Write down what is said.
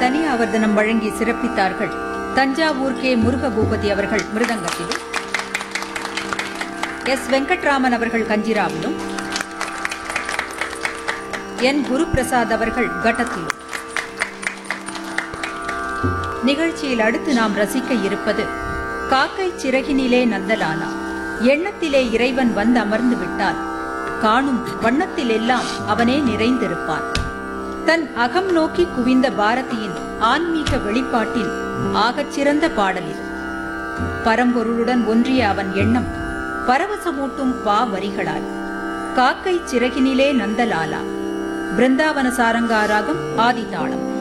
தனி ஆவர்த்தனம் வழங்கி சிறப்பித்தார்கள் தஞ்சாவூர் கே முருக பூபதி அவர்கள் மிருதங்கத்திலும் எஸ் வெங்கட்ராமன் அவர்கள் கஞ்சிராவிலும் என் குருபிரசாத் அவர்கள் கட்டத்திலும் நிகழ்ச்சியில் அடுத்து நாம் ரசிக்க இருப்பது காக்கை சிறகினிலே நந்தலானா எண்ணத்திலே இறைவன் வந்து அமர்ந்து விட்டால் காணும் வண்ணத்தில் எல்லாம் அவனே நிறைந்திருப்பான் தன் அகம் நோக்கி குவிந்த பாரதியின் ஆன்மீக வெளிப்பாட்டின் ஆகச் சிறந்த பாடலில் பரம்பொருளுடன் ஒன்றிய அவன் எண்ணம் பரவசமூட்டும் வா வரிகளால் காக்கை சிறகினிலே நந்தலாலா பிருந்தாவன சாரங்காராகம் ஆதிதாளம்